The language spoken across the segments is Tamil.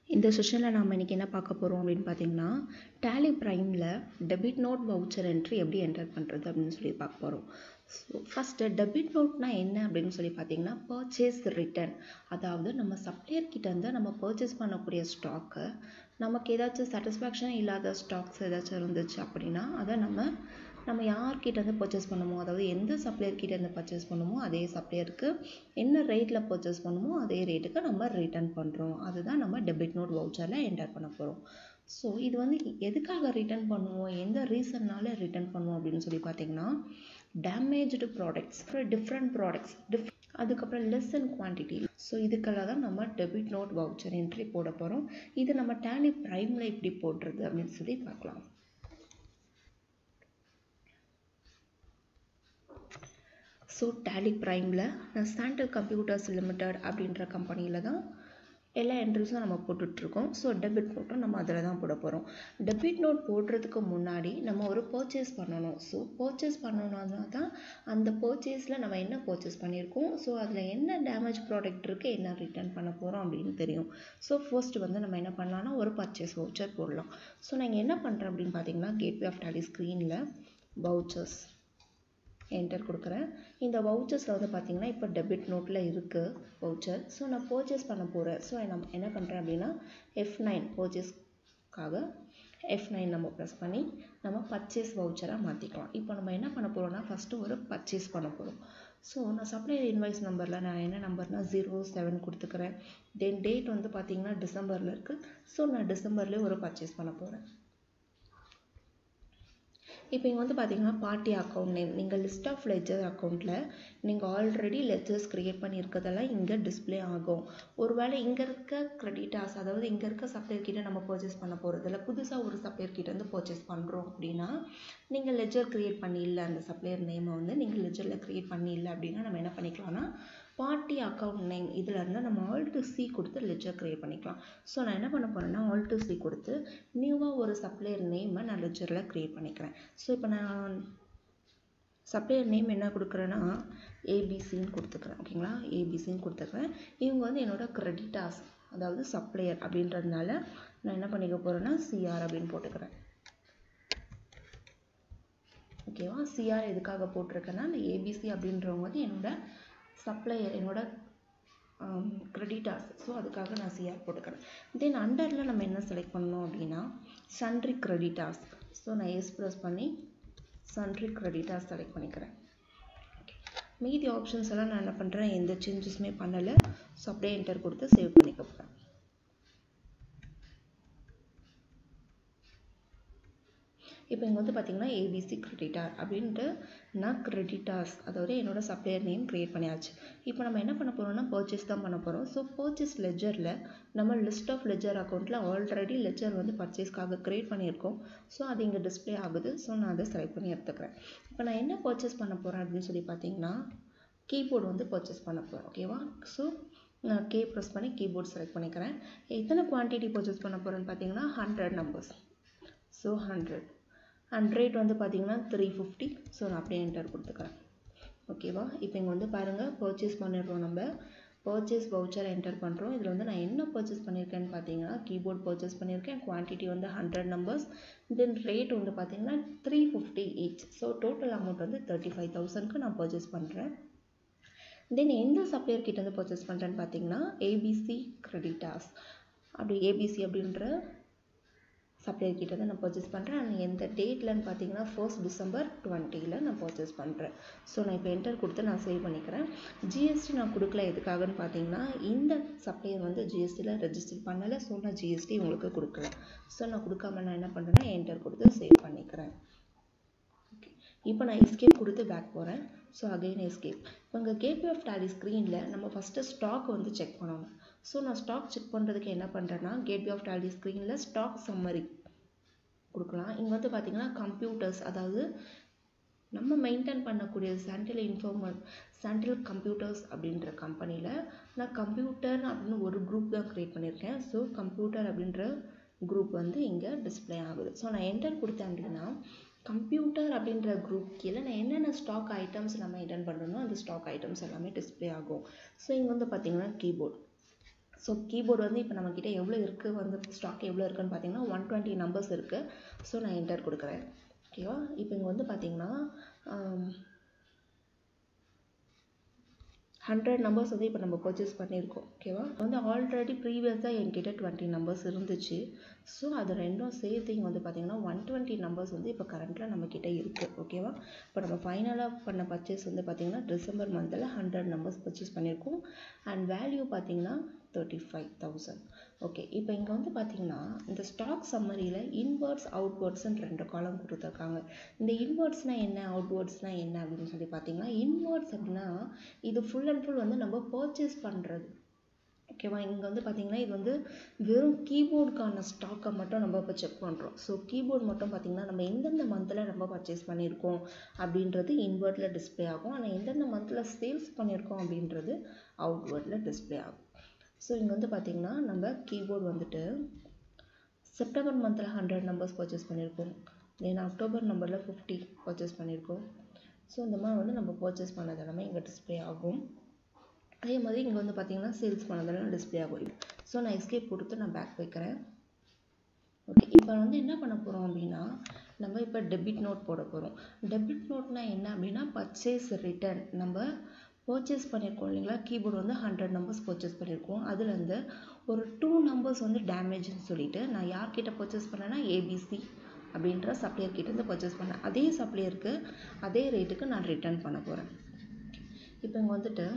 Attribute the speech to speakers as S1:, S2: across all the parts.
S1: இந்த செஷனில் நாம் இன்றைக்கி என்ன பார்க்க போகிறோம் அப்படின்னு பார்த்தீங்கன்னா டேலி ப்ரைமில் டெபிட் நோட் வவுச்சர் என்ட்ரி எப்படி என்டர் பண்ணுறது அப்படின்னு சொல்லி பார்க்க போகிறோம் ஸோ ஃபஸ்ட்டு டெபிட் நோட்னா என்ன அப்படின்னு சொல்லி பார்த்தீங்கன்னா பர்ச்சேஸ் ரிட்டர்ன் அதாவது நம்ம சப்ளையர் கிட்டேருந்து நம்ம பர்ச்சேஸ் பண்ணக்கூடிய ஸ்டாக்கு நமக்கு ஏதாச்சும் சாட்டிஸ்ஃபேக்ஷன் இல்லாத ஸ்டாக்ஸ் ஏதாச்சும் இருந்துச்சு அப்படின்னா அதை நம்ம நம்ம யார்கிட்டேருந்து பர்ச்சேஸ் பண்ணுமோ அதாவது எந்த சப்ளையர் கிட்டேருந்து பர்ச்சேஸ் பண்ணுமோ அதே சப்ளையருக்கு என்ன ரேட்டில் பர்ச்சேஸ் பண்ணுமோ அதே ரேட்டுக்கு நம்ம ரிட்டர்ன் பண்ணுறோம் அதுதான் நம்ம டெபிட் நோட் வவுச்சரில் என்டர் பண்ண போகிறோம் ஸோ இது வந்து எதுக்காக ரிட்டர்ன் பண்ணுவோம் எந்த ரீசன்னால ரிட்டர்ன் பண்ணுவோம் அப்படின்னு சொல்லி பார்த்தீங்கன்னா damaged products different products diff அதுக்கப்புறம் லெஸ் அண்ட் குவான்டிட்டி ஸோ இதுக்கெல்லாம் தான் நம்ம டெபிட் நோட் வவுச்சர் என்ட்ரி போட போகிறோம் இது நம்ம டேலி ப்ரைமில் எப்படி போடுறது அப்படின்னு சொல்லி பார்க்கலாம் ஸோ டேலி ப்ரைமில் நான் சாண்டல் கம்ப்யூட்டர்ஸ் லிமிடெட் அப்படின்ற கம்பெனியில் தான் எல்லா என்ட்ரிஸும் நம்ம போட்டுட்ருக்கோம் ஸோ டெபிட் நோட்டும் நம்ம அதில் தான் போட போகிறோம் டெபிட் நோட் போடுறதுக்கு முன்னாடி நம்ம ஒரு பர்ச்சேஸ் பண்ணணும் ஸோ பர்ச்சேஸ் பண்ணணும்னா தான் அந்த பர்ச்சேஸில் நம்ம என்ன பர்ச்சேஸ் பண்ணியிருக்கோம் ஸோ அதில் என்ன டேமேஜ் ப்ராடக்ட் இருக்குது என்ன ரிட்டர்ன் பண்ண போகிறோம் அப்படின்னு தெரியும் ஸோ ஃபர்ஸ்ட் வந்து நம்ம என்ன பண்ணலாம்னா ஒரு பர்ச்சேஸ் வவுச்சர் போடலாம் ஸோ நான் இங்கே என்ன பண்ணுறேன் அப்படின்னு பார்த்தீங்கன்னா கேட்வே ஆஃப் டேலி ஸ்க்ரீனில் வவுச்சர்ஸ் என்டர் கொடுக்குறேன் இந்த வவுச்சர்ஸில் வந்து பார்த்தீங்கன்னா இப்போ டெபிட் நோட்டில் இருக்குது வவுச்சர் ஸோ நான் பர்ச்சேஸ் பண்ண போகிறேன் ஸோ நான் என்ன பண்ணுறேன் அப்படின்னா எஃப் நைன் பர்ச்சேஸ்க்காக எஃப் நைன் நம்ம ப்ரெஸ் பண்ணி நம்ம பர்ச்சேஸ் வவுச்சராக மாற்றிக்கலாம் இப்போ நம்ம என்ன பண்ண போகிறோம்னா ஃபஸ்ட்டு ஒரு பர்ச்சேஸ் பண்ண போகிறோம் ஸோ நான் சப்ளையர் இன்வாய்ஸ் நம்பரில் நான் என்ன நம்பர்னா ஜீரோ செவன் கொடுத்துக்கிறேன் தென் டேட் வந்து பார்த்தீங்கன்னா டிசம்பரில் இருக்குது ஸோ நான் டிசம்பர்லேயே ஒரு பர்ச்சேஸ் பண்ண போகிறேன் இப்போ இங்கே வந்து பார்த்தீங்கன்னா பார்ட்டி அக்கௌண்ட் நேம் நீங்கள் லிஸ்ட் ஆஃப் லெஜர் அக்கௌண்ட்டில் நீங்கள் ஆல்ரெடி லெஜர்ஸ் க்ரியேட் பண்ணியிருக்கிறதெல்லாம் இங்கே டிஸ்பிளே ஆகும் ஒருவேளை இங்கே இருக்க கிரெடிட்டாஸ் அதாவது இங்கே இருக்க சப்ளையர் கிட்ட நம்ம பர்ச்சேஸ் பண்ண போகிறது இல்லை புதுசாக ஒரு சப்ளையர் கிட்ட வந்து பர்ச்சேஸ் பண்ணுறோம் அப்படின்னா நீங்கள் லெஜர் க்ரியேட் பண்ணி இல்லை அந்த சப்ளையர் நேமை வந்து நீங்கள் லெஜரில் க்ரியேட் பண்ணி இல்லை அப்படின்னா நம்ம என்ன பண்ணிக்கலாம்னா பார்ட்டி அக்கௌண்ட் நேம் இதில் இருந்து நம்ம ஆல் டு சி கொடுத்து லெஜர் க்ரியேட் பண்ணிக்கலாம் ஸோ நான் என்ன பண்ண போகிறேன்னா ஆல் டு சி கொடுத்து நியூவாக ஒரு சப்ளையர் நேமை நான் லெஜரில் க்ரியேட் பண்ணிக்கிறேன் ஸோ இப்போ நான் சப்ளையர் நேம் என்ன கொடுக்குறேன்னா ஏபிசின்னு கொடுத்துக்கிறேன் ஓகேங்களா ஏபிசின்னு கொடுத்துக்கிறேன் இவங்க வந்து என்னோட கிரெடிட்டாஸ் அதாவது சப்ளையர் அப்படின்றதுனால நான் என்ன பண்ணிக்க போகிறேன்னா சிஆர் அப்படின்னு போட்டுக்கிறேன் ஓகேவா சிஆர் எதுக்காக போட்டிருக்கேன்னா இந்த ஏபிசி அப்படின்றவங்க வந்து என்னோட சப்ளையர் என்னோட கிரெடிட்டாஸ் ஸோ அதுக்காக நான் சிஆர் போட்டுக்கிறேன் தென் அண்டரில் நம்ம என்ன செலக்ட் பண்ணணும் அப்படின்னா சன்ட்ரி கிரெடிட்டாஸ் ஸோ நான் எஸ் ப்ரெஸ் பண்ணி சன்ட்ரி கிரெடிட்டாஸ் செலக்ட் பண்ணிக்கிறேன் மீதி ஆப்ஷன்ஸ் எல்லாம் நான் என்ன பண்ணுறேன் எந்த சேஞ்சஸுமே பண்ணலை ஸோ அப்படியே என்டர் கொடுத்து சேவ் பண்ணிக்க போகிறேன் இப்போ இங்கே வந்து பார்த்தீங்கன்னா ஏபிசி கிரெடிட்டார் அப்படின்ட்டு நான் கிரெடிட்டார்ஸ் அதாவது என்னோட சப்ளையர் நேம் க்ரியேட் பண்ணியாச்சு இப்போ நம்ம என்ன பண்ண போகிறோம்னா பர்ச்சேஸ் தான் பண்ண போகிறோம் ஸோ பர்ச்சேஸ் லெஜரில் நம்ம லிஸ்ட் ஆஃப் லெஜர் அக்கௌண்ட்டில் ஆல்ரெடி லெஜர் வந்து பர்ச்சேஸ்க்காக க்ரியேட் பண்ணியிருக்கோம் ஸோ அது இங்கே டிஸ்பிளே ஆகுது ஸோ நான் அதை செலக்ட் பண்ணி எடுத்துக்கிறேன் இப்போ நான் என்ன பர்ச்சேஸ் பண்ண போகிறேன் அப்படின்னு சொல்லி பார்த்தீங்கன்னா கீபோர்டு வந்து பர்ச்சேஸ் பண்ண போகிறேன் ஓகேவா ஸோ நான் கே ப்ரெஸ் பண்ணி கீபோர்ட் செலக்ட் பண்ணிக்கிறேன் எத்தனை குவான்டிட்டி பர்ச்சேஸ் பண்ண போகிறேன்னு பார்த்தீங்கன்னா hundred numbers so hundred and rate வந்து பார்த்தீங்கன்னா த்ரீ ஃபிஃப்டி ஸோ நான் அப்படியே என்டர் கொடுத்துக்கிறேன் ஓகேவா இப்போ இங்கே வந்து பாருங்கள் பர்ச்சேஸ் பண்ணிடுறோம் நம்ம பர்ச்சேஸ் வவுச்சர் என்டர் பண்ணுறோம் இதில் வந்து நான் என்ன பர்ச்சேஸ் பண்ணியிருக்கேன்னு பார்த்தீங்கன்னா கீபோர்ட் பர்ச்சேஸ் பண்ணியிருக்கேன் குவான்டிட்டி வந்து ஹண்ட்ரட் நம்பர்ஸ் தென் ரேட் வந்து பார்த்தீங்கன்னா three fifty each so total amount வந்து தேர்ட்டி ஃபைவ் தௌசண்ட்க்கு நான் பர்ச்சேஸ் பண்ணுறேன் தென் எந்த சப்ளையர் கிட்டேருந்து பர்ச்சேஸ் பண்ணுறேன்னு பார்த்தீங்கன்னா ஏபிசி கிரெடிட்டாஸ் அப்படி ஏபிசி அப்படின்ற சப்ளையர் கிட்ட தான் நான் பர்ச்சேஸ் பண்ணுறேன் அண்ட் எந்த டேட்லன்னு பார்த்தீங்கன்னா ஃபர்ஸ்ட் டிசம்பர் டுவெண்ட்டியில் நான் பர்ச்சேஸ் பண்ணுறேன் ஸோ நான் இப்போ என்டர் கொடுத்து நான் சேவ் பண்ணிக்கிறேன் ஜிஎஸ்டி நான் கொடுக்கல எதுக்காகன்னு பார்த்தீங்கன்னா இந்த சப்ளையர் வந்து ஜிஎஸ்டியில் ரெஜிஸ்டர் பண்ணலை ஸோ நான் ஜிஎஸ்டி உங்களுக்கு கொடுக்கல ஸோ நான் கொடுக்காம நான் என்ன பண்ணுறேன்னா என்டர் கொடுத்து சேவ் பண்ணிக்கிறேன் ஓகே இப்போ நான் எஸ்கேப் கொடுத்து பேக் போகிறேன் ஸோ அகைன் எஸ்கேப் இப்போ இங்கே கேட்வே ஆஃப் டேலி ஸ்க்ரீனில் நம்ம ஃபஸ்ட்டு ஸ்டாக் வந்து செக் பண்ணணும் ஸோ நான் ஸ்டாக் செக் பண்ணுறதுக்கு என்ன பண்ணுறேன்னா கேட்வே ஆஃப் டேலி ஸ்க்ரீனில் ஸ்டாக் சம்மரி கொடுக்கலாம் இங்கே வந்து பார்த்தீங்கன்னா கம்ப்யூட்டர்ஸ் அதாவது நம்ம மெயின்டைன் பண்ணக்கூடிய சாண்டில் இன்ஃபார்மல் சாண்டில் கம்ப்யூட்டர்ஸ் அப்படின்ற கம்பெனியில் நான் கம்ப்யூட்டர் அப்படின்னு ஒரு குரூப் தான் க்ரியேட் பண்ணியிருக்கேன் ஸோ கம்ப்யூட்டர் அப்படின்ற குரூப் வந்து இங்கே டிஸ்பிளே ஆகுது ஸோ நான் என்டர் கொடுத்தேன் அப்படின்னா கம்ப்யூட்டர் அப்படின்ற குரூப் கீழே நான் என்னென்ன ஸ்டாக் ஐட்டம்ஸ் நம்ம மெயின்டைன் பண்ணுறனோ அந்த ஸ்டாக் ஐட்டம்ஸ் எல்லாமே டிஸ்பிளே ஆகும் ஸோ இங்கே வந்து பார்த்தீங்கன்னா கீபோர்ட் ஸோ கீபோர்டு வந்து இப்போ நம்மக்கிட்ட எவ்வளோ இருக்குது வந்து ஸ்டாக் எவ்வளோ இருக்குன்னு பார்த்தீங்கன்னா ஒன் டுவெண்ட்டி நம்பர்ஸ் இருக்குது ஸோ நான் என்டர் கொடுக்குறேன் ஓகேவா இப்போ இங்கே வந்து பார்த்தீங்கன்னா ஹண்ட்ரட் நம்பர்ஸ் வந்து இப்போ நம்ம பர்ச்சேஸ் பண்ணியிருக்கோம் ஓகேவா வந்து ஆல்ரெடி ப்ரீவியஸாக என்கிட்ட டுவெண்ட்டி நம்பர்ஸ் இருந்துச்சு ஸோ அது ரெண்டும் சேர்த்து இங்கே வந்து பார்த்தீங்கன்னா ஒன் டுவெண்ட்டி நம்பர்ஸ் வந்து இப்போ கரண்ட்டில் நம்மக்கிட்ட இருக்குது ஓகேவா இப்போ நம்ம ஃபைனலாக பண்ண பர்ச்சேஸ் வந்து பார்த்தீங்கன்னா டிசம்பர் மந்தில் ஹண்ட்ரட் நம்பர்ஸ் பர்ச்சேஸ் பண்ணியிருக்கோம் அண்ட் வேல்யூ பார்த்தீங்கன்னா தேர்ட்டி ஃபைவ் தௌசண்ட் ஓகே இப்போ இங்கே வந்து பார்த்தீங்கன்னா இந்த ஸ்டாக் சம்மரியில் இன்வர்ட்ஸ் அவுட்வர்ட்ஸ்னு ரெண்டு காலம் கொடுத்துருக்காங்க இந்த இன்வர்ட்ஸ்னால் என்ன அவுட்வர்ட்ஸ்னால் என்ன அப்படின்னு சொல்லி பார்த்தீங்கன்னா இன்வர்ட்ஸ் அப்படின்னா இது ஃபுல் அண்ட் ஃபுல் வந்து நம்ம பர்ச்சேஸ் பண்ணுறது ஓகேவா இங்கே வந்து பார்த்தீங்கன்னா இது வந்து வெறும் கீபோர்டுக்கான ஸ்டாக்கை மட்டும் நம்ம இப்போ செக் பண்ணுறோம் ஸோ கீபோர்டு மட்டும் பார்த்தீங்கன்னா நம்ம எந்தெந்த மந்தில் நம்ம பர்ச்சேஸ் பண்ணியிருக்கோம் அப்படின்றது இன்வெர்ட்டில் டிஸ்பிளே ஆகும் ஆனால் எந்தெந்த மந்தில் சேல்ஸ் பண்ணியிருக்கோம் அப்படின்றது அவுட்வர்டில் டிஸ்பிளே ஆகும் ஸோ இங்கே வந்து பார்த்தீங்கன்னா நம்ம கீபோர்டு வந்துட்டு செப்டம்பர் மந்தில் ஹண்ட்ரட் நம்பர்ஸ் பர்ச்சேஸ் பண்ணியிருக்கோம் தென் அக்டோபர் நம்பரில் ஃபிஃப்டி பர்ச்சேஸ் பண்ணியிருக்கோம் ஸோ இந்த மாதிரி வந்து நம்ம பர்ச்சேஸ் பண்ணது எல்லாமே இங்கே டிஸ்பிளே ஆகும் அதே மாதிரி இங்கே வந்து பார்த்தீங்கன்னா சேல்ஸ் பண்ணதெல்லாம் டிஸ்பிளே ஆகும் ஸோ நான் எஸ்கேப் கொடுத்து நான் பேக் வைக்கிறேன் ஓகே இப்போ வந்து என்ன பண்ண போகிறோம் அப்படின்னா நம்ம இப்போ டெபிட் நோட் போட போகிறோம் டெபிட் நோட்னா என்ன அப்படின்னா பர்ச்சேஸ் ரிட்டர்ன் நம்ம பர்ச்சேஸ் பண்ணியிருக்கோம் இல்லைங்களா கீபோர்டு வந்து ஹண்ட்ரட் நம்பர்ஸ் பர்ச்சேஸ் பண்ணியிருக்கோம் அதுலேருந்து ஒரு டூ நம்பர்ஸ் வந்து டேமேஜ்னு சொல்லிட்டு நான் யார்கிட்ட பர்ச்சேஸ் பண்ணேன்னா ஏபிசி அப்படின்ற சப்ளையர் கிட்டேருந்து பர்ச்சேஸ் பண்ணேன் அதே சப்ளையருக்கு அதே ரேட்டுக்கு நான் ரிட்டர்ன் பண்ண போகிறேன் இப்போ இங்கே வந்துட்டு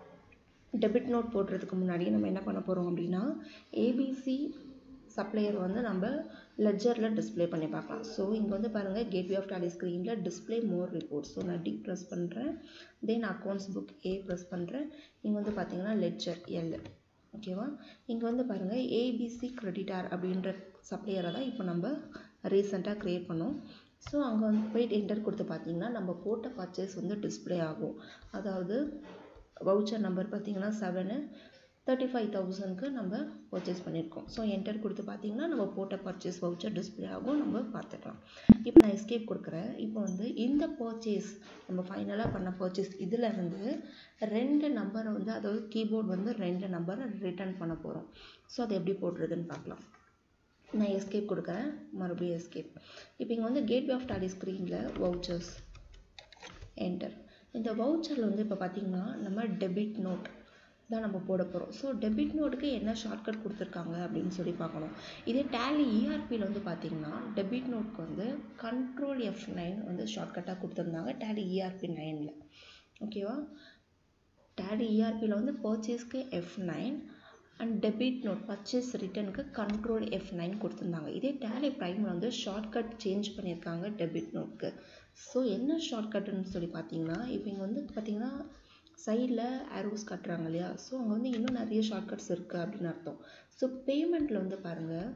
S1: டெபிட் நோட் போடுறதுக்கு முன்னாடி நம்ம என்ன பண்ண போகிறோம் அப்படின்னா ஏபிசி சப்ளையர் வந்து நம்ம லெஜரில் டிஸ்பிளே பண்ணி பார்க்கலாம் ஸோ இங்கே வந்து பாருங்கள் கேட்வே ஆஃப் டாலி ஸ்க்ரீனில் டிஸ்பிளே மோர் ரிப்போர்ட் ஸோ நான் டி ப்ரெஸ் பண்ணுறேன் then accounts book A press பண்ணுறேன் இங்கே வந்து பார்த்தீங்கன்னா லெட்ஜர் எல் ஓகேவா இங்கே வந்து பாருங்கள் ஏபிசி கிரெடிட்டார் அப்படின்ற சப்ளையரை தான் இப்போ நம்ம ரீசெண்டாக க்ரியேட் பண்ணோம் ஸோ அங்கே வந்து போயிட்டு என்டர் கொடுத்து பார்த்தீங்கன்னா நம்ம போட்ட பர்ச்சேஸ் வந்து டிஸ்பிளே ஆகும் அதாவது வவுச்சர் நம்பர் பார்த்தீங்கன்னா செவனு தேர்ட்டி ஃபைவ் தௌசண்ட்க்கு நம்ம பர்ச்சேஸ் பண்ணியிருக்கோம் ஸோ என்டர் கொடுத்து பார்த்தீங்கன்னா நம்ம போட்ட பர்ச்சேஸ் வவுச்சர் டிஸ்பிளே ஆகும் நம்ம பார்த்துக்கலாம் இப்போ நான் எஸ்கேப் கொடுக்குறேன் இப்போ வந்து இந்த பர்ச்சேஸ் நம்ம ஃபைனலாக பண்ண பர்ச்சேஸ் இதில் இருந்து ரெண்டு நம்பரை வந்து அதாவது கீபோர்டு வந்து ரெண்டு நம்பரை ரிட்டர்ன் பண்ண போகிறோம் ஸோ அதை எப்படி போடுறதுன்னு பார்க்கலாம் நான் எஸ்கேப் கொடுக்குறேன் மறுபடியும் எஸ்கேப் இப்போ இங்கே வந்து கேட்வே ஆஃப் டாலி ஸ்க்ரீனில் வவுச்சர்ஸ் என்டர் இந்த வவுச்சரில் வந்து இப்போ பார்த்தீங்கன்னா நம்ம டெபிட் நோட் தான் நம்ம போட போகிறோம் ஸோ டெபிட் நோட்டுக்கு என்ன ஷார்ட்கட் கொடுத்துருக்காங்க அப்படின்னு சொல்லி பார்க்கணும் இதே டேலி இஆர்பியில் வந்து பார்த்தீங்கன்னா டெபிட் நோட்க்கு வந்து கண்ட்ரோல் எஃப் நைன் வந்து ஷார்ட்கட்டாக கொடுத்துருந்தாங்க டேலி இஆர்பி நைனில் ஓகேவா டேலி இஆர்பியில் வந்து பர்ச்சேஸ்க்கு F nine and debit note purchase ரிட்டனுக்கு கண்ட்ரோல் எஃப் நைன் கொடுத்துருந்தாங்க இதே டேலி ப்ரைமில் வந்து ஷார்ட்கட் சேஞ்ச் பண்ணியிருக்காங்க டெபிட் நோட்க்கு ஸோ என்ன ஷார்ட்கட்டுன்னு சொல்லி பார்த்தீங்கன்னா இப்போ இங்கே வந்து பார்த்தீங்கன்னா சைடில் ஆரோஸ் கட்டுறாங்க இல்லையா ஸோ அங்கே வந்து இன்னும் நிறைய ஷார்ட்கட்ஸ் இருக்குது அப்படின்னு அர்த்தம் ஸோ பேமெண்ட்டில் வந்து பாருங்கள்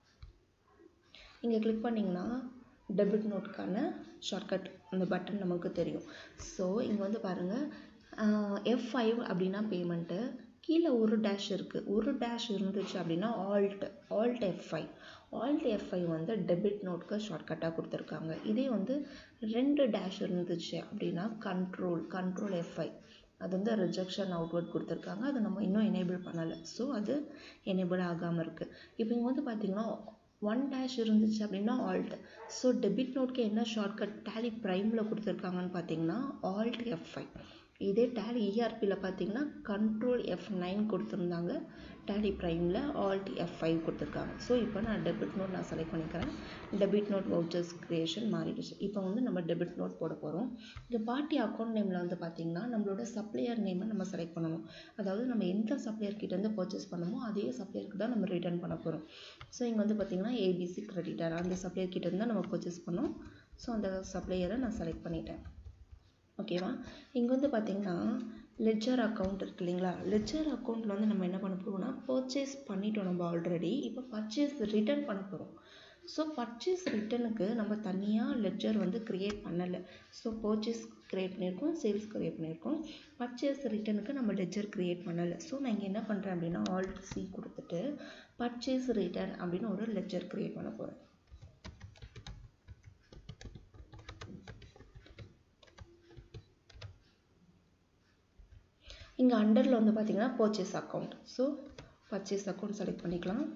S1: இங்கே கிளிக் பண்ணிங்கன்னா டெபிட் நோட்க்கான ஷார்ட்கட் அந்த பட்டன் நமக்கு தெரியும் ஸோ இங்கே வந்து பாருங்கள் எஃப் ஃபைவ் அப்படின்னா பேமெண்ட்டு கீழே ஒரு டேஷ் இருக்குது ஒரு டேஷ் இருந்துச்சு அப்படின்னா Alt Alt F five Alt F five வந்து டெபிட் நோட்க்கு ஷார்ட்கட்டாக கொடுத்துருக்காங்க இதே வந்து ரெண்டு டேஷ் இருந்துச்சு அப்படின்னா கண்ட்ரோல் கண்ட்ரோல் எஃப் ஃபைவ் அது வந்து ரிஜெக்ஷன் அவுட்வர்ட் கொடுத்துருக்காங்க அதை நம்ம இன்னும் எனேபிள் பண்ணலை ஸோ அது எனேபிள் ஆகாமல் இருக்குது இப்போ இங்கே வந்து பார்த்தீங்கன்னா ஒன் டேஷ் இருந்துச்சு அப்படின்னா ஆல்ட் ஸோ டெபிட் நோட்க்கு என்ன ஷார்ட்கட் டேலி ப்ரைமில் கொடுத்துருக்காங்கன்னு பார்த்தீங்கன்னா ஆல்ட் எஃப் ஃபைவ் இதே டேலி இஆர்பியில் பார்த்தீங்கன்னா கண்ட்ரோல் எஃப் நைன் கொடுத்துருந்தாங்க டேலி ப்ரைமில் ஆல்ட் எஃப் ஃபைவ் கொடுத்துருக்காங்க ஸோ இப்போ நான் டெபிட் நோட் நான் செலக்ட் பண்ணிக்கிறேன் டெபிட் நோட் வவுச்சர்ஸ் க்ரியேஷன் மாறிடுச்சு இப்போ வந்து நம்ம டெபிட் நோட் போட போகிறோம் இந்த பார்ட்டி அக்கௌண்ட் நேமில் வந்து பார்த்தீங்கன்னா நம்மளோட சப்ளையர் நேமை நம்ம செலக்ட் பண்ணணும் அதாவது நம்ம எந்த சப்ளையர் கிட்டேருந்து பர்ச்சேஸ் பண்ணமோ அதே சப்ளையருக்கு தான் நம்ம ரிட்டர்ன் பண்ண போகிறோம் ஸோ இங்கே வந்து பார்த்தீங்கன்னா ஏபிசி கிரெடிட்டர் அந்த சப்ளையர் கிட்டேருந்து தான் நம்ம பர்ச்சேஸ் பண்ணோம் ஸோ அந்த சப்ளையரை நான் செலக்ட் பண்ணிட்டேன் ஓகேவா இங்கே வந்து பார்த்தீங்கன்னா லெட்ஜர் அக்கௌண்ட் இருக்கு இல்லைங்களா லெட்ஜர் அக்கௌண்ட்டில் வந்து நம்ம என்ன பண்ண போகிறோம்னா பர்ச்சேஸ் பண்ணிட்டோம் நம்ம ஆல்ரெடி இப்போ பர்ச்சேஸ் ரிட்டர்ன் பண்ண போகிறோம் ஸோ பர்ச்சேஸ் ரிட்டனுக்கு நம்ம தனியாக லெட்ஜர் வந்து க்ரியேட் பண்ணலை ஸோ பர்ச்சேஸ் க்ரியேட் பண்ணியிருக்கோம் சேல்ஸ் க்ரியேட் பண்ணியிருக்கோம் பர்ச்சேஸ் ரிட்டனுக்கு நம்ம லெட்ஜர் க்ரியேட் பண்ணலை ஸோ நான் இங்கே என்ன பண்ணுறேன் அப்படின்னா ஆல்ட் சி கொடுத்துட்டு பர்ச்சேஸ் ரிட்டர்ன் அப்படின்னு ஒரு லெட்ஜர் க்ரியேட் பண்ண போகிறேன் இங்கே அண்டரில் வந்து பார்த்தீங்கன்னா purchase account so purchase account select பண்ணிக்கலாம்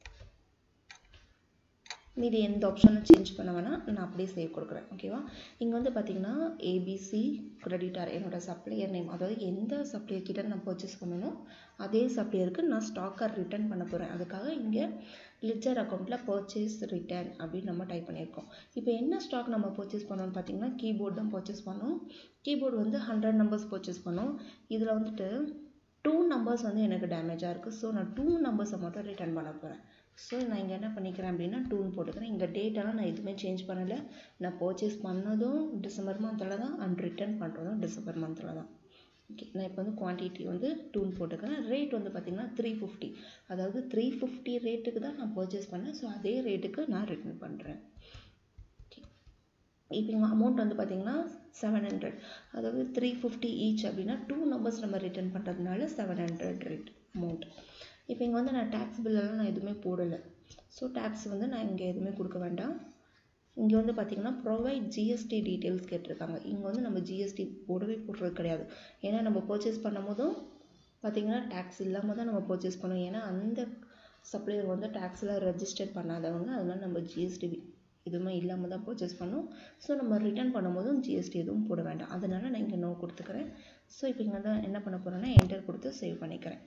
S1: மீதி எந்த ஆப்ஷனும் சேஞ்ச் பண்ண வேணாம் நான் அப்படியே சேவ் கொடுக்குறேன் ஓகேவா இங்கே வந்து பார்த்தீங்கன்னா ஏபிசி கிரெடிட்டார் என்னோட சப்ளையர் நேம் அதாவது எந்த சப்ளையர் கிட்ட நான் பர்ச்சேஸ் பண்ணணும் அதே சப்ளையருக்கு நான் ஸ்டாக்கை ரிட்டர்ன் பண்ண போகிறேன் அதுக்காக இங்கே லெஜர் அக்கௌண்ட்டில் பர்ச்சேஸ் ரிட்டர்ன் அப்படின்னு நம்ம டைப் பண்ணியிருக்கோம் இப்போ என்ன ஸ்டாக் நம்ம பர்ச்சேஸ் பண்ணோம்னு பார்த்தீங்கன்னா கீபோர்ட் தான் பர்ச்சேஸ் பண்ணோம் கீபோர்டு வந்து ஹண்ட்ரட் நம்பர்ஸ் பர்ச்சேஸ் பண்ணோம் இதில் வந்துட்டு டூ நம்பர்ஸ் வந்து எனக்கு டேமேஜாக இருக்குது ஸோ நான் டூ நம்பர்ஸை மட்டும் ரிட்டர்ன் பண்ண போகிறேன் ஸோ நான் இங்கே என்ன பண்ணிக்கிறேன் அப்படின்னா டூன் போட்டுக்கிறேன் இங்கே டேட்டெல்லாம் நான் எதுவுமே சேஞ்ச் பண்ணலை நான் பர்ச்சேஸ் பண்ணதும் டிசம்பர் மந்தில் தான் அண்ட் ரிட்டர்ன் பண்ணுறதும் டிசம்பர் மந்தில் தான் ஓகே நான் இப்போ வந்து குவான்டிட்டி வந்து டூன் போட்டுக்கிறேன் ரேட் வந்து பார்த்திங்கன்னா த்ரீ ஃபிஃப்டி அதாவது த்ரீ ஃபிஃப்டி ரேட்டுக்கு தான் நான் பர்ச்சேஸ் பண்ணேன் ஸோ அதே ரேட்டுக்கு நான் ரிட்டர்ன் பண்ணுறேன் ஓகே இப்போ இங்கே அமௌண்ட் வந்து பார்த்திங்கன்னா செவன் ஹண்ட்ரட் அதாவது த்ரீ ஃபிஃப்டி ஈச் அப்படின்னா டூ நம்பர்ஸ் நம்ம ரிட்டர்ன் பண்ணுறதுனால செவன் ஹண்ட்ரட் ரேட் அமௌண்ட் இப்போ இங்கே வந்து நான் டேக்ஸ் பில்லெல்லாம் நான் எதுவுமே போடலை ஸோ டேக்ஸ் வந்து நான் இங்கே எதுவுமே கொடுக்க வேண்டாம் இங்கே வந்து பார்த்திங்கன்னா ப்ரொவைட் ஜிஎஸ்டி டீட்டெயில்ஸ் கேட்டிருக்காங்க இங்கே வந்து நம்ம ஜிஎஸ்டி போடவே போடுறது கிடையாது ஏன்னா நம்ம பர்ச்சேஸ் பண்ணும் போதும் பார்த்திங்கன்னா டேக்ஸ் இல்லாமல் தான் நம்ம பர்ச்சேஸ் பண்ணோம் ஏன்னா அந்த சப்ளையர் வந்து டேக்ஸில் ரெஜிஸ்டர் பண்ணாதவங்க அதனால் நம்ம ஜிஎஸ்டி எதுவுமே இல்லாமல் தான் பர்ச்சேஸ் பண்ணோம் ஸோ நம்ம ரிட்டர்ன் பண்ணும்போதும் ஜிஎஸ்டி எதுவும் போட வேண்டாம் அதனால் நான் இங்கே நோ கொடுத்துக்கிறேன் ஸோ இப்போ இங்கே தான் என்ன பண்ண போகிறேன்னா என்டர் கொடுத்து சேவ் பண்ணிக்கிறேன்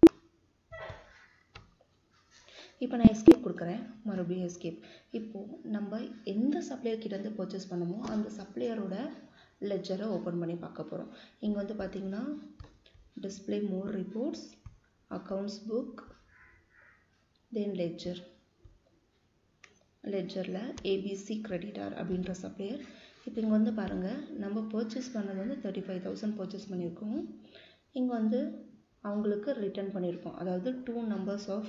S1: இப்போ நான் எஸ்கேப் கொடுக்குறேன் மறுபடியும் எஸ்கேப் இப்போது நம்ம எந்த சப்ளையர் கிட்டேருந்து பர்ச்சேஸ் பண்ணமோ அந்த சப்ளையரோட லெஜரை ஓப்பன் பண்ணி பார்க்க போகிறோம் இங்கே வந்து பார்த்திங்கன்னா display more reports accounts book then ledger லெஜரில் ஏபிசி கிரெடிட்டார் அப்படின்ற சப்ளையர் இப்போ இங்கே வந்து பாருங்கள் நம்ம பர்ச்சேஸ் பண்ணது வந்து தேர்ட்டி ஃபைவ் தௌசண்ட் பர்ச்சேஸ் பண்ணியிருக்கோம் இங்கே வந்து அவங்களுக்கு ரிட்டர்ன் பண்ணியிருக்கோம் அதாவது டூ நம்பர்ஸ் ஆஃப்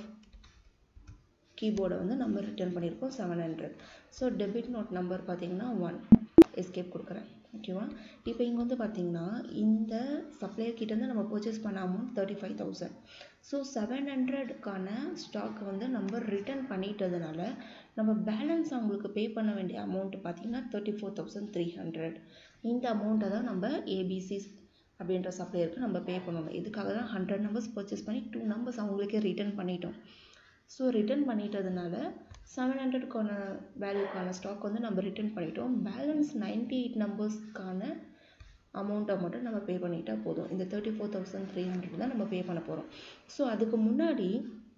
S1: கீபோர்டை வந்து நம்ம ரிட்டர்ன் பண்ணியிருக்கோம் seven hundred so debit note number பார்த்தீங்கன்னா ஒன் எஸ்கேப் கொடுக்குறேன் ஓகேவா இப்போ இங்கே வந்து பார்த்தீங்கன்னா இந்த சப்ளையர் கிட்டேருந்து நம்ம பர்ச்சேஸ் பண்ண amount thirty five thousand so seven ஹண்ட்ரடுக்கான ஸ்டாக் வந்து நம்ம ரிட்டர்ன் பண்ணிட்டதுனால நம்ம பேலன்ஸ் அவங்களுக்கு பே பண்ண வேண்டிய அமௌண்ட் பார்த்தீங்கன்னா thirty four thousand three hundred இந்த அமௌண்ட்டை தான் நம்ம ஏபிசி அப்படின்ற சப்ளையருக்கு நம்ம பே பண்ணணும் இதுக்காக தான் ஹண்ட்ரட் நம்பர்ஸ் பர்ச்சேஸ் பண்ணி டூ நம்பர்ஸ் அவங்களுக்கே ரிட்டர்ன் பண்ணிட்டோம் ஸோ ரிட்டர்ன் பண்ணிட்டதுனால செவன் ஹண்ட்ரடுக்கான வேல்யூக்கான ஸ்டாக் வந்து நம்ம ரிட்டர்ன் பண்ணிட்டோம் பேலன்ஸ் நைன்டி எயிட் நம்பர்ஸ்க்கான அமௌண்ட்டை மட்டும் நம்ம பே பண்ணிட்டா போதும் இந்த thirty four thousand three hundred தான் நம்ம பே பண்ண போகிறோம் ஸோ அதுக்கு முன்னாடி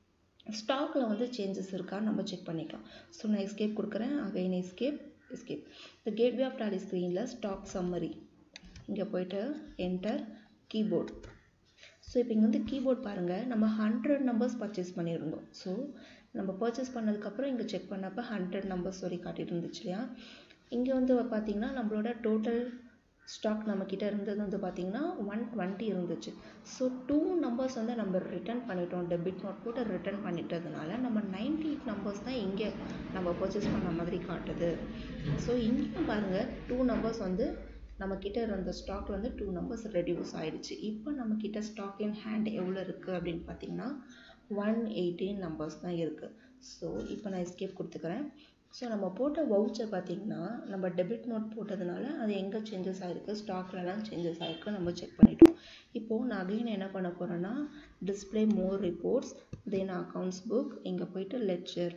S1: ஸ்டாக்கில் வந்து சேஞ்சஸ் இருக்கான்னு நம்ம செக் பண்ணிக்கலாம் ஸோ நான் எஸ்கேப் கொடுக்குறேன் அகைன் எஸ்கேப் எஸ்கேப் இந்த கேட்வே ஆஃப் டாலி ஸ்க்ரீனில் ஸ்டாக் சம்மரி இங்கே போயிட்டு என்டர் கீபோர்ட் ஸோ இப்போ இங்கே வந்து கீபோர்ட் பாருங்கள் நம்ம ஹண்ட்ரட் நம்பர்ஸ் பர்ச்சேஸ் பண்ணியிருந்தோம் ஸோ நம்ம பர்ச்சேஸ் பண்ணதுக்கப்புறம் இங்கே செக் பண்ணப்போ ஹண்ட்ரட் நம்பர்ஸ் வரை காட்டிட்டு இருந்துச்சு இல்லையா இங்கே வந்து பார்த்தீங்கன்னா நம்மளோட டோட்டல் ஸ்டாக் நம்மக்கிட்ட இருந்தது வந்து பார்த்தீங்கன்னா ஒன் டுவெண்ட்டி இருந்துச்சு ஸோ டூ நம்பர்ஸ் வந்து நம்ம ரிட்டர்ன் பண்ணிட்டோம் டெபிட் நோட் போட்டு ரிட்டர்ன் பண்ணிட்டதுனால நம்ம நைன்டி எயிட் நம்பர்ஸ் தான் இங்கே நம்ம பர்ச்சேஸ் பண்ண மாதிரி காட்டுது ஸோ இங்கேயும் பாருங்கள் டூ நம்பர்ஸ் வந்து நம்ம கிட்ட இருந்த ஸ்டாக் வந்து டூ நம்பர்ஸ் ரெடியூஸ் ஆயிடுச்சு இப்போ நம்ம கிட்ட ஸ்டாக் இன் ஹேண்ட் எவ்வளோ இருக்குது அப்படின்னு பார்த்தீங்கன்னா ஒன் எயிட்டீன் நம்பர்ஸ் தான் இருக்குது ஸோ இப்போ நான் எஸ்கேப் கொடுத்துக்கிறேன் ஸோ நம்ம போட்ட வவுச்சர் பார்த்தீங்கன்னா நம்ம டெபிட் நோட் போட்டதுனால அது எங்கே சேஞ்சஸ் ஆகிருக்கு ஸ்டாக்லலாம் சேஞ்சஸ் ஆகிருக்கு நம்ம செக் பண்ணிட்டோம் இப்போது நான் அகைன் என்ன பண்ண போகிறேன்னா display more reports then accounts book இங்கே போயிட்டு லெக்சர்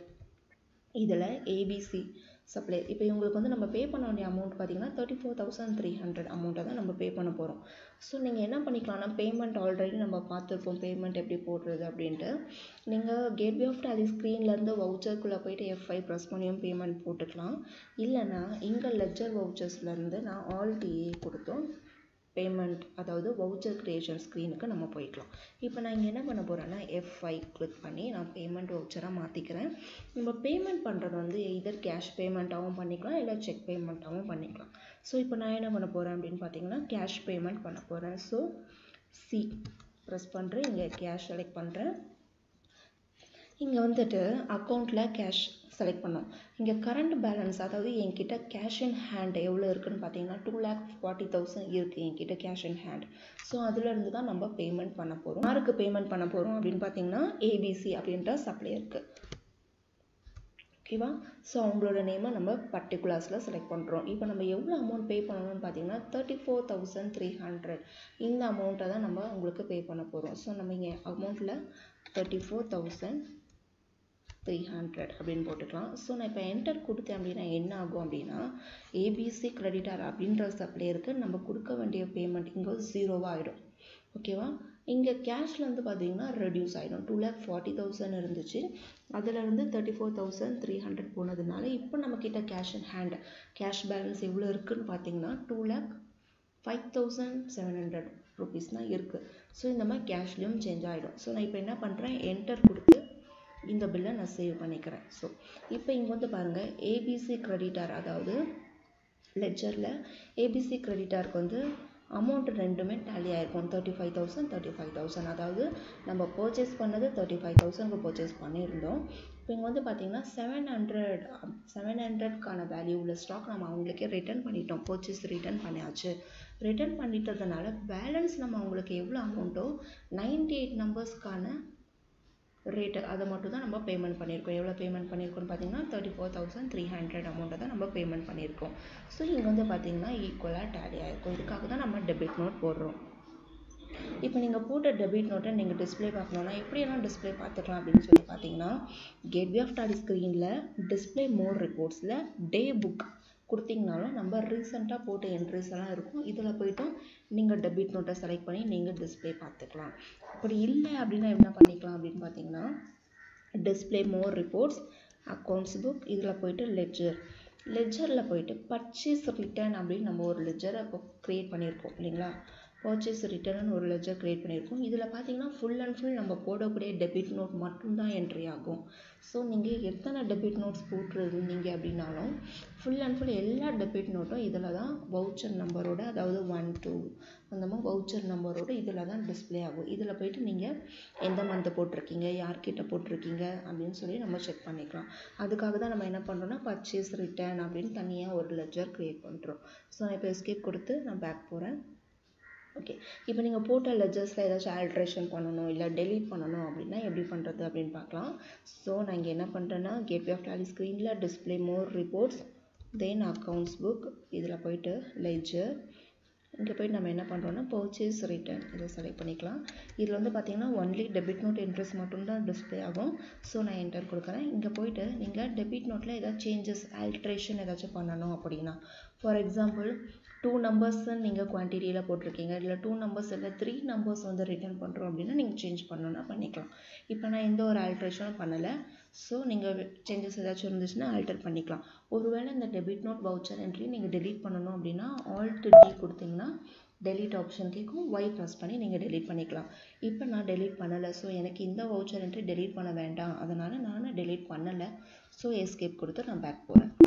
S1: இதில் ஏபிசி சப்ளை இப்போ இவங்களுக்கு வந்து நம்ம பே பண்ண வேண்டிய அமௌண்ட் பார்த்தீங்கன்னா thirty four thousand three hundred அமௌண்ட்டை தான் நம்ம பே பண்ண போகிறோம் ஸோ நீங்கள் என்ன பண்ணிக்கலாம்னா பேமெண்ட் ஆல்ரெடி நம்ம பார்த்துருப்போம் பேமெண்ட் எப்படி போடுறது அப்படின்ட்டு நீங்கள் கேட்வே ஆஃப் டாலி ஸ்க்ரீன்லேருந்து வவுச்சருக்குள்ளே போயிட்டு எஃப் ஃபைவ் ப்ரெஸ் பண்ணியும் பேமெண்ட் போட்டுக்கலாம் இல்லைனா இங்கே லெஜர் வவுச்சர்ஸ்லேருந்து நான் ஆல் டிஏ கொடுத்தோம் பேமெண்ட் அதாவது வவுச்சர் க்ரியேஷன் ஸ்க்ரீனுக்கு நம்ம போய்க்கலாம் இப்போ நான் இங்கே என்ன பண்ண போகிறேன்னா எஃப் ஃபைவ் கிளிக் பண்ணி நான் பேமெண்ட் வவுச்சராக மாற்றிக்கிறேன் நம்ம பேமெண்ட் பண்ணுறது வந்து இதர் கேஷ் பேமெண்ட்டாகவும் பண்ணிக்கலாம் இல்லை செக் பேமெண்ட்டாகவும் பண்ணிக்கலாம் ஸோ இப்போ நான் என்ன பண்ண போகிறேன் அப்படின்னு பார்த்தீங்கன்னா கேஷ் பேமெண்ட் பண்ண போகிறேன் ஸோ சி ப்ரெஸ் பண்ணுறேன் இங்கே கேஷ் செலக்ட் பண்ணுறேன் இங்கே வந்துட்டு அக்கௌண்ட்டில் கேஷ் செலக்ட் பண்ணோம் இங்கே கரண்ட் பேலன்ஸ் அதாவது என்கிட்ட கேஷ் இன் ஹேண்ட் எவ்வளோ இருக்குன்னு பார்த்தீங்கன்னா டூ லேக் ஃபார்ட்டி தௌசண்ட் இருக்குது என்கிட்ட கேஷ் இன் ஹேண்ட் ஸோ அதுலேருந்து தான் நம்ம பேமெண்ட் பண்ண போகிறோம் யாருக்கு பேமெண்ட் பண்ண போகிறோம் அப்படின்னு பார்த்தீங்கன்னா ஏபிசி அப்படின்ற சப்ளையருக்கு ஓகே ஓகேவா ஸோ அவங்களோட நேமை நம்ம பர்டிகுலர்ஸில் செலக்ட் பண்ணுறோம் இப்போ நம்ம எவ்வளோ அமௌண்ட் பே பண்ணணும்னு பார்த்தீங்கன்னா thirty four thousand three hundred இந்த அமௌண்ட்டை தான் நம்ம உங்களுக்கு பே பண்ண போகிறோம் ஸோ நம்ம இங்கே அமௌண்ட்டில் thirty four thousand three hundred அப்படின்னு போட்டுக்கலாம் ஸோ நான் இப்போ என்டர் கொடுத்தேன் அப்படின்னா என்ன ஆகும் அப்படின்னா ஏபிசி கிரெடிட்டார் அப்படின்ற சப்ளையருக்கு நம்ம கொடுக்க வேண்டிய பேமெண்ட் இங்கே ஜீரோவாக ஆகிடும் ஓகேவா இங்கே கேஷில் வந்து பார்த்தீங்கன்னா ரெடியூஸ் ஆகிடும் டூ லேக் ஃபார்ட்டி தௌசண்ட் இருந்துச்சு அதில் இருந்து thirty four thousand three hundred போனதுனால இப்போ நம்மக்கிட்ட cash in hand cash balance எவ்வளோ இருக்குதுன்னு பார்த்தீங்கன்னா two lakh five thousand seven hundred rupees தான் இருக்குது ஸோ இந்த மாதிரி கேஷ்லேயும் சேஞ்ச் ஆகிடும் ஸோ நான் இப்போ என்ன பண்ணுறேன் என்டர் கொடுத்து இந்த பில்லை நான் சேவ் பண்ணிக்கிறேன் ஸோ இப்போ இங்கே வந்து பாருங்கள் ஏபிசி கிரெடிட்டார் அதாவது லெஜரில் ஏபிசி கிரெடிட்டாருக்கு வந்து அமௌண்ட் ரெண்டுமே டேலி ஆகிருக்கும் thirty five thousand thirty five thousand அதாவது நம்ம பர்ச்சேஸ் பண்ணது தேர்ட்டி ஃபைவ் தௌசண்ட்க்கு பர்ச்சேஸ் பண்ணியிருந்தோம் இப்போ இங்கே வந்து பார்த்தீங்கன்னா செவன் ஹண்ட்ரட் செவன் ஹண்ட்ரட்கான வேல்யூ உள்ள ஸ்டாக் நம்ம அவங்களுக்கே ரிட்டர்ன் பண்ணிட்டோம் பர்ச்சேஸ் ரிட்டர்ன் பண்ணியாச்சு ரிட்டர்ன் பண்ணிட்டதுனால பேலன்ஸ் நம்ம அவங்களுக்கு எவ்வளோ அமௌண்ட்டோ நைன்டி எயிட் நம்பர்ஸ்க்கான ரேட்டு அதை மட்டும் தான் நம்ம பேமெண்ட் பண்ணியிருக்கோம் எவ்வளோ பேமெண்ட் பண்ணியிருக்கோம்னு பார்த்தீங்கன்னா thirty four thousand three hundred அமௌண்ட்டை தான் நம்ம பேமெண்ட் பண்ணியிருக்கோம் ஸோ இங்கே வந்து பார்த்தீங்கன்னா ஈக்குவலாக டேலி ஆகிருக்கும் இதுக்காக தான் நம்ம டெபிட் நோட் போடுறோம் இப்போ நீங்கள் போட்ட டெபிட் நோட்டை நீங்கள் டிஸ்பிளே பார்க்கணுன்னா எப்படியெல்லாம் டிஸ்பிளே பார்த்துக்கலாம் அப்படின்னு சொல்லி பார்த்தீங்கன்னா கேட்வே ஆஃப் டாடி ஸ்க்ரீனில் டிஸ்பிளே மோர் ரிப்போர்ட்ஸில் டே புக் கொடுத்தீங்கனாலும் நம்ம ரீசெண்டாக போட்ட என்ட்ரிஸ் எல்லாம் இருக்கும் இதில் போய்ட்டு நீங்கள் டெபிட் நோட்டை செலக்ட் பண்ணி நீங்கள் டிஸ்பிளே பார்த்துக்கலாம் அப்படி இல்லை அப்படின்னா என்ன பண்ணிக்கலாம் அப்படின்னு பார்த்தீங்கன்னா display more reports accounts book இதில் போயிட்டு லெட்ஜர் லெட்ஜரில் போயிட்டு பர்ச்சேஸ் ரிட்டர்ன் அப்படின்னு நம்ம ஒரு லெட்ஜரை இப்போ க்ரியேட் பண்ணியிருக்கோம் இல்லைங்களா பர்ச்சேஸ் ரிட்டர்ன் ஒரு லெட்ஜர் க்ரியேட் பண்ணியிருக்கோம் இதில் பார்த்தீங்கன்னா ஃபுல் அண்ட் ஃபுல் நம்ம போடக்கூடிய டெபிட் நோட் மட்டும்தான் என்ட்ரி ஆகும் ஸோ நீங்கள் எத்தனை டெபிட் நோட்ஸ் போட்டிருந்தீங்க அப்படின்னாலும் ஃபுல் அண்ட் ஃபுல் எல்லா டெபிட் நோட்டும் இதில் தான் வவுச்சர் நம்பரோட அதாவது ஒன் டூ அந்த மாதிரி வவுச்சர் நம்பரோட இதில் தான் டிஸ்பிளே ஆகும் இதில் போயிட்டு நீங்கள் எந்த மந்த்து போட்டிருக்கீங்க யார்கிட்ட போட்டிருக்கீங்க அப்படின்னு சொல்லி நம்ம செக் பண்ணிக்கலாம் அதுக்காக தான் நம்ம என்ன பண்ணுறோம்னா பர்ச்சேஸ் ரிட்டர்ன் அப்படின்னு தனியாக ஒரு லெட்ஜர் க்ரியேட் பண்ணுறோம் ஸோ நான் இப்போ எஸ்கேப் கொடுத்து நான் பேக் போகிறேன் ஓகே இப்போ நீங்கள் போட்ட லெஜர்ஸில் ஏதாச்சும் ஆல்ட்ரேஷன் பண்ணணும் இல்லை டெலீட் பண்ணணும் அப்படின்னா எப்படி பண்ணுறது அப்படின்னு பார்க்கலாம் ஸோ நான் இங்கே என்ன பண்ணுறேன்னா கேட்வே ஆஃப் டாலி ஸ்க்ரீனில் display more reports then accounts book இதில் போயிட்டு லெஜர் இங்கே போய்ட்டு நம்ம என்ன பண்ணுறோன்னா பர்ச்சேஸ் ரிட்டர்ன் இதை செலக்ட் பண்ணிக்கலாம் இதில் வந்து பார்த்தீங்கன்னா ஒன்லி டெபிட் நோட் இன்ட்ரெஸ்ட் மட்டும்தான் டிஸ்பிளே ஆகும் ஸோ நான் என்டர் கொடுக்குறேன் இங்கே போயிட்டு நீங்கள் டெபிட் நோட்டில் ஏதாச்சும் சேஞ்சஸ் ஆல்ட்ரேஷன் ஏதாச்சும் பண்ணணும் அப்படின்னா ஃபார் எக்ஸாம்பிள் டூ நம்பர்ஸ் நீங்கள் குவான்டிட்டியில் போட்டிருக்கீங்க இல்லை டூ நம்பர்ஸ் இல்லை த்ரீ நம்பர்ஸ் வந்து ரிட்டர்ன் பண்ணுறோம் அப்படின்னா நீங்கள் சேஞ்ச் பண்ணணும்னா பண்ணிக்கலாம் இப்போ நான் எந்த ஒரு ஆல்ட்ரேஷனும் பண்ணலை ஸோ நீங்கள் சேஞ்சஸ் ஏதாச்சும் இருந்துச்சுன்னா ஆல்டர் பண்ணிக்கலாம் ஒருவேளை இந்த டெபிட் நோட் வவுச்சர் என்ட்ரி நீங்கள் டெலீட் பண்ணணும் அப்படின்னா ஆல்ட் டி கொடுத்தீங்கன்னா டெலீட் ஆப்ஷன் கேட்கும் ஒய் ப்ரெஸ் பண்ணி நீங்கள் டெலீட் பண்ணிக்கலாம் இப்போ நான் டெலீட் பண்ணலை ஸோ எனக்கு இந்த வவுச்சர் என்ட்ரி டெலீட் பண்ண வேண்டாம் அதனால் நான் டெலீட் பண்ணலை ஸோ எஸ்கேப் கொடுத்து நான் பேக் போகிறேன்